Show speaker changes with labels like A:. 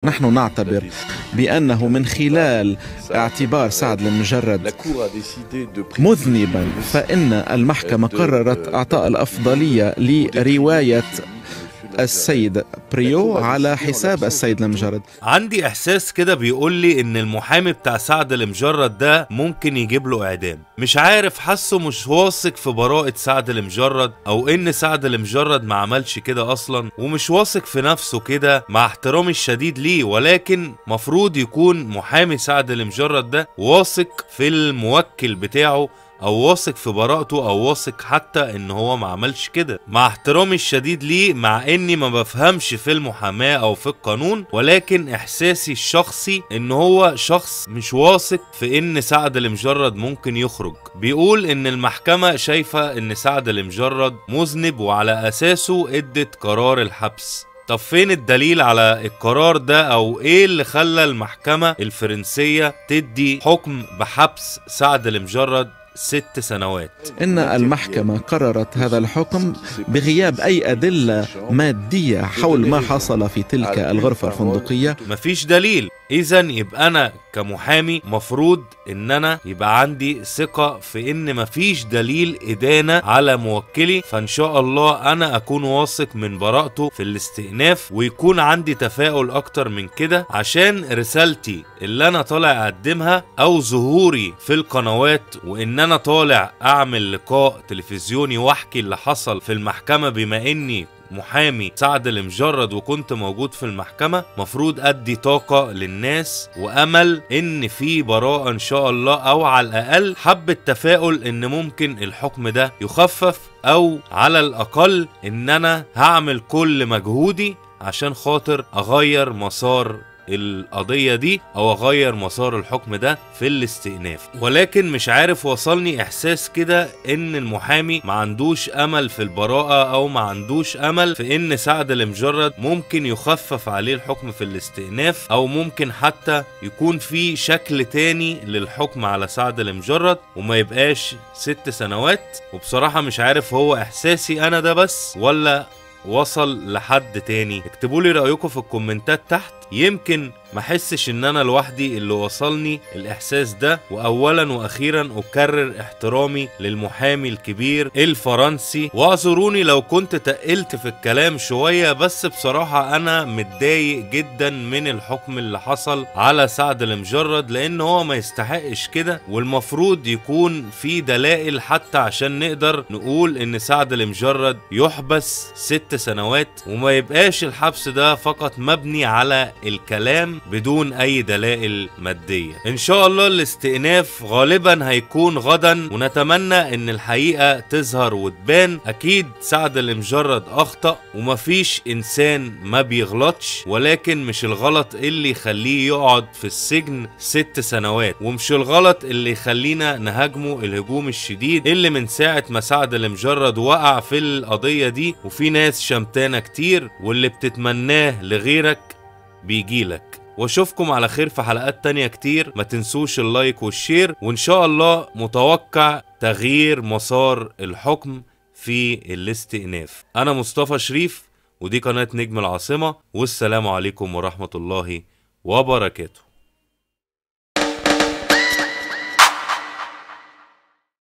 A: نحن نعتبر بأنه من خلال اعتبار سعد المجرد مذنبا فإن المحكمة قررت إعطاء الأفضلية لرواية السيد بريو على حساب السيد المجرد
B: عندي احساس كده بيقول لي ان المحامي بتاع سعد المجرد ده ممكن يجيب له اعدام مش عارف حاسه مش واثق في براءة سعد المجرد او ان سعد المجرد ما عملش كده اصلا ومش واثق في نفسه كده مع احترامي الشديد ليه ولكن مفروض يكون محامي سعد المجرد ده واثق في الموكل بتاعه او واثق في براءته او واثق حتى ان هو ما عملش كده مع احترامي الشديد ليه مع اني ما بفهمش في المحاماة او في القانون ولكن احساسي الشخصي ان هو شخص مش واثق في ان سعد المجرد ممكن يخرج بيقول ان المحكمة شايفة ان سعد المجرد مذنب وعلى اساسه ادت قرار الحبس طب فين الدليل على القرار ده او ايه اللي خلى المحكمة الفرنسية تدي حكم بحبس سعد المجرد ست سنوات
A: إن المحكمة قررت هذا الحكم بغياب أي أدلة مادية حول ما حصل في تلك الغرفة الفندقية
B: مفيش دليل اذا يبقى انا كمحامي مفروض ان انا يبقى عندي ثقة في ان مفيش دليل ادانة على موكلي فان شاء الله انا اكون واثق من براءته في الاستئناف ويكون عندي تفاؤل اكتر من كده عشان رسالتي اللي انا طالع اقدمها او ظهوري في القنوات وان انا طالع اعمل لقاء تلفزيوني واحكي اللي حصل في المحكمة بما اني محامي سعد المجرد وكنت موجود في المحكمة مفروض أدي طاقة للناس وأمل إن في براءة إن شاء الله أو على الأقل حبة تفاؤل إن ممكن الحكم ده يخفف أو على الأقل إن أنا هعمل كل مجهودي عشان خاطر أغير مسار القضية دي او اغير مسار الحكم ده في الاستئناف ولكن مش عارف وصلني احساس كده ان المحامي ما عندوش امل في البراءة او ما عندوش امل في ان سعد المجرد ممكن يخفف عليه الحكم في الاستئناف او ممكن حتى يكون في شكل تاني للحكم على سعد المجرد وما يبقاش ست سنوات وبصراحة مش عارف هو احساسي انا ده بس ولا وصل لحد تاني اكتبوا لي رايكم في الكومنتات تحت يمكن ما احسش ان انا لوحدي اللي وصلني الاحساس ده واولا واخيرا اكرر احترامي للمحامي الكبير الفرنسي واعذروني لو كنت تقلت في الكلام شوية بس بصراحة انا متضايق جدا من الحكم اللي حصل على سعد المجرد لان هو ما يستحقش كده والمفروض يكون في دلائل حتى عشان نقدر نقول ان سعد المجرد يحبس ست سنوات وما يبقاش الحبس ده فقط مبني على الكلام بدون اي دلائل ماديه ان شاء الله الاستئناف غالبا هيكون غدا ونتمنى ان الحقيقه تظهر وتبان اكيد سعد المجرد اخطا ومفيش انسان ما بيغلطش ولكن مش الغلط اللي يخليه يقعد في السجن ست سنوات ومش الغلط اللي يخلينا نهاجمه الهجوم الشديد اللي من ساعه ما سعد المجرد وقع في القضيه دي وفي ناس شمتانه كتير واللي بتتمناه لغيرك بيجيلك واشوفكم على خير في حلقات تانية كتير ما تنسوش اللايك والشير وان شاء الله متوقع تغيير مسار الحكم في الاستئناف انا مصطفى شريف ودي قناة نجم العاصمة والسلام عليكم ورحمة الله وبركاته